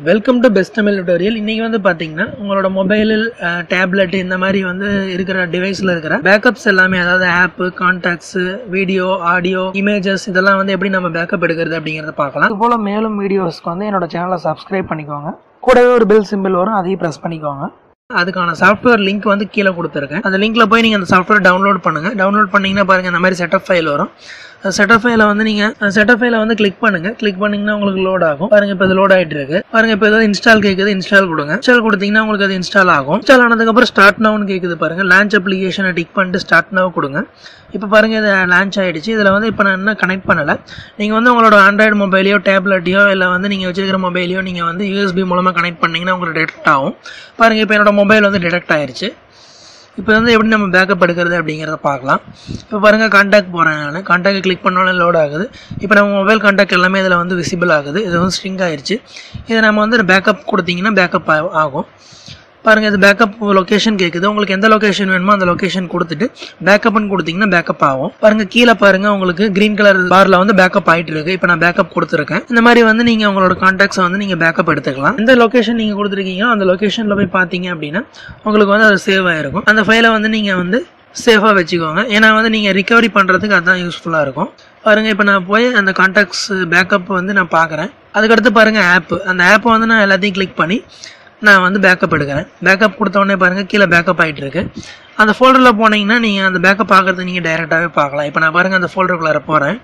welcome to best Tamil tutorial இன்னைக்கு வந்து பாத்தீங்கன்னா உங்களோட மொபைலில் டேப்லெட் இந்த மாதிரி வந்து இருக்கிற டிவைஸ்ல இருக்கிற பேக்கப்ஸ் எல்லாமே அதாவது app contacts video audio images இதெல்லாம் வந்து எப்படி நம்ம பேக்கப் எடுக்கிறது அப்படிங்கறத பார்க்கலாம் இது போல மேலும் வீடியோஸ்க்கு வந்து என்னோட சேனலை சப்ஸ்கிரைப் பண்ணிக்கோங்க கூடவே ஒரு பெல் சிம்பிள் வரும் அதையும் ப்ரெஸ் பண்ணிக்கோங்க அதுக்கான சாஃப்ட்வேர் லிங்க் வந்து கீழே கொடுத்துருக்கேன் அந்த லிங்க்ல போய் நீங்கள் அந்த சாஃப்ட்வேர் டவுன்லோட் பண்ணுங்க டவுன்லோட் பண்ணீங்கன்னா பாருங்க இந்த மாதிரி செட்டப் ஃபைல் வரும் செட்டப் ஃபைலை வந்து நீங்கள் செட்டப் ஃபைலை வந்து கிளிக் பண்ணுங்க கிளிக் பண்ணீங்கன்னா உங்களுக்கு லோட் ஆகும் பாருங்க இப்போ இது லோட் ஆகிட்டு இருக்கு பாருங்க இப்போ ஏதாவது இன்ஸ்டால் கேட்குது இன்ஸ்டால் கொடுங்க இன்ஸ்டால் கொடுத்தீங்கன்னா உங்களுக்கு அது இன்ஸ்டால் ஆகும் இன்ஸ்டால் ஆனதுக்கப்புறம் ஸ்டார்ட் நவுன்னு கேட்குது பாருங்க லான்ச் அப்ளிகேஷனை டிக் பண்ணிட்டு ஸ்டார்ட் நவ் கொடுங்க இப்போ பாருங்க இது லான்ச் ஆயிடுச்சு இதில் வந்து இப்போ நான் என்ன கனெக்ட் பண்ணலை நீங்கள் வந்து உங்களோட ஆண்ட்ராய்டு மொபைலையோ டேப்லெட்டையோ இல்லை வந்து நீங்கள் வச்சிருக்கிற மொபைலையோ நீங்கள் வந்து யூஎஸ்பி மூலமாக கனெக்ட் பண்ணீங்கன்னா உங்களுக்கு டிடெக்ட் ஆகும் பாருங்க இப்போ என்னோட மொபைல் வந்து டிடெக்ட் ஆயிருச்சு இப்போ வந்து எப்படி நம்ம பேக்கப் எடுக்கிறது அப்படிங்கிறத பார்க்கலாம் இப்போ பாருங்கள் கான்டாக்ட் போகிறேன் நான் கான்டாக்ட் கிளிக் பண்ணோன்னே லோட் ஆகுது இப்போ நம்ம மொபைல் கான்டாக்ட் எல்லாமே இதில் வந்து விசிபிள் ஆகுது இது வந்து ஸ்ட்ரிங் ஆயிருச்சு இதை நம்ம வந்து பேக்கப் கொடுத்தீங்கன்னா பேக்கப் ஆகும் பாருங்கள் இது பேக்கப் லொக்கேஷன் கேட்குது உங்களுக்கு எந்த லொக்கேஷன் வேணுமோ அந்த லொக்கேஷன் கொடுத்துட்டு பேக்கப்னு கொடுத்தீங்கன்னா பேக்கப் ஆகும் பாருங்க கீழே பாருங்க உங்களுக்கு கிரீன் கலர் பார்ல வந்து பேக்கப் ஆயிட்டு இருக்கு இப்போ நான் பேக்கப் கொடுத்துருக்கேன் இந்த மாதிரி வந்து நீங்க உங்களோட கான்டாக்ட்ஸை வந்து நீங்க பேக்கப் எடுத்துக்கலாம் எந்த லொக்கேஷன் நீங்க கொடுத்துருக்கீங்களோ அந்த லொக்கேஷன்ல போய் பார்த்தீங்க அப்படின்னா உங்களுக்கு வந்து அது சேவ் ஆயிருக்கும் அந்த ஃபைலை வந்து நீங்க வந்து சேஃபாக வச்சுக்கோங்க ஏன்னா வந்து நீங்கள் ரிகவரி பண்ணுறதுக்கு அதுதான் யூஸ்ஃபுல்லாக இருக்கும் பாருங்கள் இப்போ நான் போய் அந்த கான்டாக்ட்ஸ் பேக்கப் வந்து நான் பார்க்குறேன் அதுக்கடுத்து பாருங்கள் ஆப் அந்த ஆப்பை வந்து நான் எல்லாத்தையும் கிளிக் பண்ணி நான் வந்து பேக்கப் எடுக்கிறேன் பேக்கப் கொடுத்த உடனே பாருங்கள் கீழே பேக்கப் ஆகிட்டு இருக்கு அந்த ஃபோல்டரில் போனீங்கன்னா நீங்கள் அந்த பேக்கப் பார்க்குறது நீங்கள் டைரெக்டாகவே பார்க்கலாம் இப்போ நான் பாருங்கள் அந்த ஃபோல்டருக்குள்ளார போகிறேன்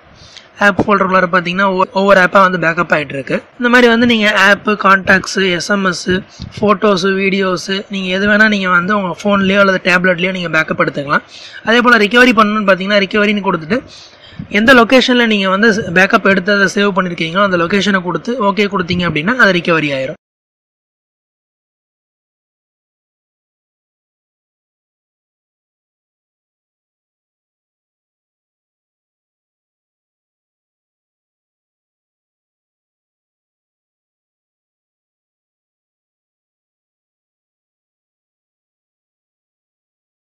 ஆப் ஃபோல்டருக்குள்ளார பார்த்தீங்கன்னா ஒவ்வொரு ஆப்பாக வந்து பேக்கப் ஆகிட்டு இருக்கு இந்த மாதிரி வந்து நீங்கள் app contacts SMS photos videos நீங்கள் எது வேணால் நீங்கள் வந்து உங்கள் ஃபோன்லேயோ அல்லது டேப்லெட்லேயோ நீங்கள் பேக்கப் எடுத்துக்கலாம் அதே போல் ரிகவரி பண்ணணும்னு பார்த்தீங்கன்னா ரிகவரின்னு கொடுத்துட்டு எந்த லொக்கேஷனில் நீங்கள் வந்து பேக்கப் எடுத்து அதை சேவ் பண்ணியிருக்கீங்களோ அந்த லொக்கேஷனை கொடுத்து ஓகே கொடுத்தீங்க அப்படின்னா அது ரிகவரி ஆயிரும்